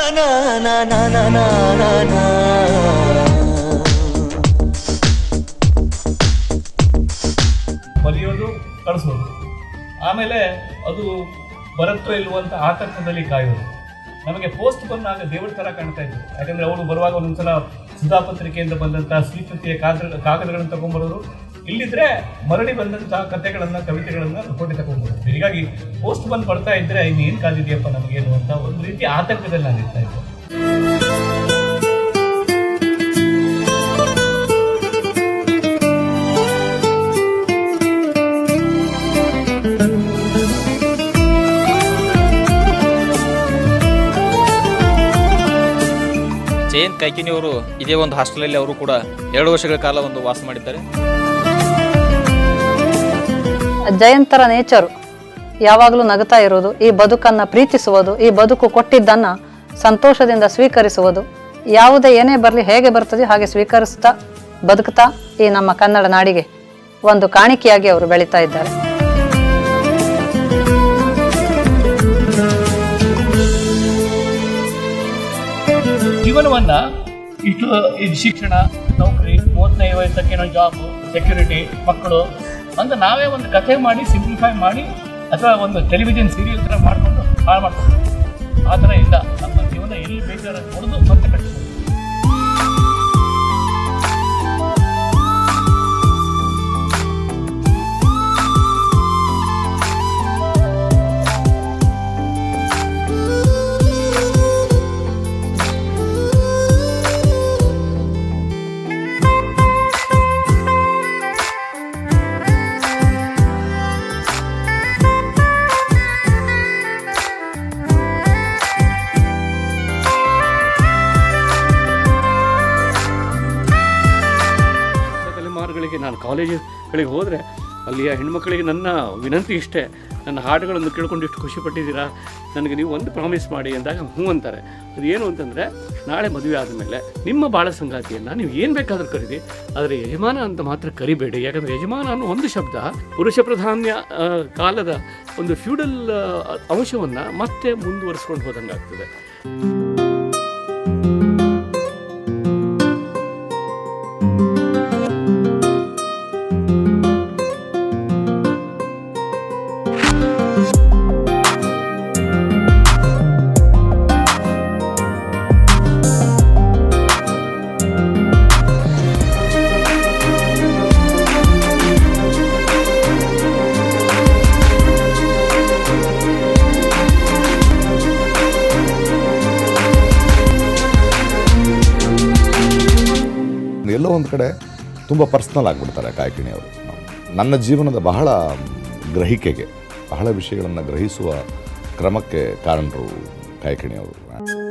ನಾ ನಾ ನಾ ನಾ ನಾ ನಾ ನಾ. ಬರೆಯೋದು ಕಳಿಸೋದು ಆಮೇಲೆ ಅದು ಬರುತ್ತೋ ಇಲ್ವೋ ಅಂತ ಆತಂಕದಲ್ಲಿ ಕಾಯೋದು ನಮಗೆ ಪೋಸ್ಟ್ ಬಂದಾಗ ದೇವರ ಥರ ಕಾಣ್ತಾ ಇದ್ರು ಯಾಕಂದ್ರೆ ಅವರು ಬರುವಾಗ ಒಂದೊಂದ್ಸಲ ಸುಧಾ ಪತ್ರಿಕೆಯಿಂದ ಬಂದಂತಹ ಶ್ರೀಪತಿಯ ಕಾಗದ ಕಾಗದಗಳನ್ನು ತಗೊಂಡ್ಬರೋರು ಇಲ್ಲಿದ್ರೆ ಮರಳಿ ಬಂದಂತಹ ಕಥೆಗಳನ್ನ ಕವಿತೆಗಳನ್ನ ಕೊಟ್ಟು ತಗೊಂಡ್ಬರೋದು ಹೀಗಾಗಿ ಪೋಸ್ಟ್ ಬಂದು ಬರ್ತಾ ಇದ್ರೆ ಇನ್ನೇನು ಕಾದಿದೆಯಪ್ಪ ನಮಗೇನು ಅಂತ ಒಂದು ರೀತಿ ಆತಂಕದಲ್ಲಿ ನಾನು ಇರ್ತಾ ಇದ್ದೆ ಜಯಂತ್ ಕೈಕಿನಿ ಅವರು ಇದೇ ಒಂದು ಹಾಸ್ಟೆಲಲ್ಲಿ ಅವರು ಕೂಡ ಎರಡು ವರ್ಷಗಳ ಕಾಲ ಒಂದು ವಾಸ ಮಾಡಿದ್ದಾರೆ ಜಯಂತರ ನೇಚರು ಯಾವಾಗಲೂ ನಗುತ್ತಾ ಇರೋದು ಈ ಬದುಕನ್ನು ಪ್ರೀತಿಸುವುದು ಈ ಬದುಕು ಕೊಟ್ಟಿದ್ದನ್ನು ಸಂತೋಷದಿಂದ ಸ್ವೀಕರಿಸುವುದು ಯಾವುದೇ ಏನೇ ಬರಲಿ ಹೇಗೆ ಬರ್ತದೆ ಹಾಗೆ ಸ್ವೀಕರಿಸ್ತಾ ಬದುಕ್ತಾ ಈ ನಮ್ಮ ಕನ್ನಡ ನಾಡಿಗೆ ಒಂದು ಕಾಣಿಕೆಯಾಗಿ ಅವರು ಬೆಳೀತಾ ಇದ್ದಾರೆ ಜೀವನವನ್ನ ಇಷ್ಟು ಇದು ಶಿಕ್ಷಣ ನೌಕರಿ ಮೂವತ್ತನೇ ವಯಸ್ಸಕ್ಕೇನೋ ಜಾಬ್ ಸೆಕ್ಯೂರಿಟಿ ಮಕ್ಕಳು ಅಂತ ನಾವೇ ಒಂದು ಕಥೆ ಮಾಡಿ ಸಿಂಪ್ಲಿಫೈ ಮಾಡಿ ಅಥವಾ ಒಂದು ಟೆಲಿವಿಷನ್ ಸೀರಿಯಲ್ ಥರ ಮಾಡಿಕೊಂಡು ಹಾಳು ಮಾಡ್ಕೊಂಡು ಆ ಥರ ಇಲ್ಲ ನಮ್ಮ ಜೀವನ ಎಲ್ಲಿ ಬೇಕಾದ್ರೆ ಹೊಡೆದು ಮತ್ತೆ ಕಟ್ಬೋದು ತಲೆಮಾರುಗಳಿಗೆ ನಾನು ಕಾಲೇಜುಗಳಿಗೆ ಹೋದರೆ ಅಲ್ಲಿಯ ಹೆಣ್ಮಕ್ಳಿಗೆ ನನ್ನ ವಿನಂತಿ ಇಷ್ಟೇ ನನ್ನ ಹಾಡುಗಳನ್ನು ಕೇಳ್ಕೊಂಡು ಎಷ್ಟು ಖುಷಿ ಪಟ್ಟಿದ್ದೀರಾ ನನಗೆ ನೀವು ಒಂದು ಪ್ರಾಮಿಸ್ ಮಾಡಿ ಅಂದಾಗ ಹ್ಞೂ ಅಂತಾರೆ ಅದು ಏನು ಅಂತಂದರೆ ನಾಳೆ ಮದುವೆ ಆದಮೇಲೆ ನಿಮ್ಮ ಬಾಳ ಸಂಗಾತಿಯನ್ನು ನೀವು ಏನು ಬೇಕಾದರೂ ಕರೀರಿ ಆದರೆ ಯಜಮಾನ ಅಂತ ಮಾತ್ರ ಕರಿಬೇಡಿ ಯಾಕಂದರೆ ಯಜಮಾನ ಅನ್ನೋ ಒಂದು ಶಬ್ದ ಪುರುಷ ಪ್ರಧಾನ್ಯ ಆ, ಕಾಲದ ಒಂದು ಫ್ಯೂಡಲ್ ಅಂಶವನ್ನು ಮತ್ತೆ ಮುಂದುವರಿಸ್ಕೊಂಡು ಹೋದಂಗೆ ಆಗ್ತದೆ ಎಲ್ಲೋ ಒಂದು ಕಡೆ ತುಂಬ ಪರ್ಸ್ನಲ್ ಆಗಿಬಿಡ್ತಾರೆ ಕಾಯ್ಕಿಣಿಯವರು ನನ್ನ ಜೀವನದ ಬಹಳ ಗ್ರಹಿಕೆಗೆ ಬಹಳ ವಿಷಯಗಳನ್ನು ಗ್ರಹಿಸುವ ಕ್ರಮಕ್ಕೆ ಕಾರಣರು ಕಾಯ್ಕಿಣಿಯವರು